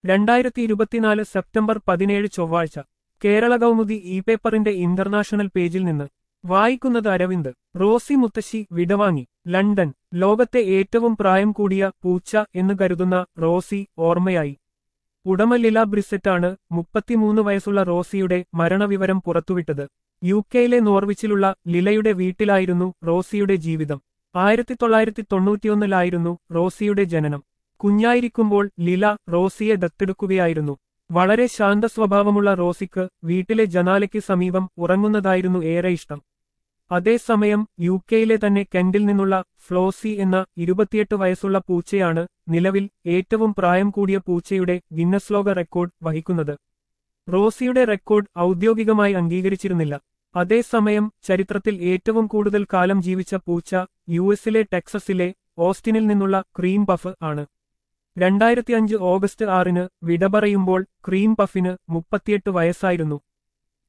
രണ്ടായിരത്തി ഇരുപത്തിനാല് സെപ്റ്റംബർ പതിനേഴ് ചൊവ്വാഴ്ച കേരള കൗമുദി ഇ പേപ്പറിന്റെ ഇന്റർനാഷണൽ പേജിൽ നിന്ന് വായിക്കുന്നത് അരവിന്ദ് റോസി മുത്തശ്ശി വിടവാങ്ങി ലണ്ടൻ ലോകത്തെ ഏറ്റവും പ്രായം കൂടിയ പൂച്ച എന്ന് കരുതുന്ന റോസി ഓർമ്മയായി ഉടമ ലില ബ്രിസെറ്റാണ് മുപ്പത്തിമൂന്ന് വയസ്സുള്ള റോസിയുടെ മരണവിവരം പുറത്തുവിട്ടത് യു കെയിലെ നോർവിച്ചിലുള്ള ലിലയുടെ വീട്ടിലായിരുന്നു റോസിയുടെ ജീവിതം ആയിരത്തി തൊള്ളായിരത്തി തൊണ്ണൂറ്റിയൊന്നിലായിരുന്നു റോസിയുടെ ജനനം കുഞ്ഞായിരിക്കുമ്പോൾ ലില റോസിയെ ദത്തെടുക്കുകയായിരുന്നു വളരെ ശാന്ത സ്വഭാവമുള്ള റോസിക്ക് വീട്ടിലെ ജനാലയ്ക്ക് സമീപം ഉറങ്ങുന്നതായിരുന്നു ഏറെ ഇഷ്ടം അതേസമയം യു കെയിലെ തന്നെ കെന്റിൽ നിന്നുള്ള ഫ്ലോസി എന്ന ഇരുപത്തിയെട്ട് വയസ്സുള്ള പൂച്ചയാണ് നിലവിൽ ഏറ്റവും പ്രായം കൂടിയ പൂച്ചയുടെ ഗിന്നസ് ലോക റെക്കോർഡ് വഹിക്കുന്നത് റോസിയുടെ റെക്കോർഡ് ഔദ്യോഗികമായി അംഗീകരിച്ചിരുന്നില്ല അതേസമയം ചരിത്രത്തിൽ ഏറ്റവും കൂടുതൽ കാലം ജീവിച്ച പൂച്ച യു എസിലെ ടെക്സസിലെ ഓസ്റ്റിനിൽ നിന്നുള്ള ക്രീം പഫ് ആണ് രണ്ടായിരത്തി അഞ്ച് ഓഗസ്റ്റ് ആറിന് വിട പറയുമ്പോൾ ക്രീം പഫിന് മുപ്പത്തിയെട്ട് വയസ്സായിരുന്നു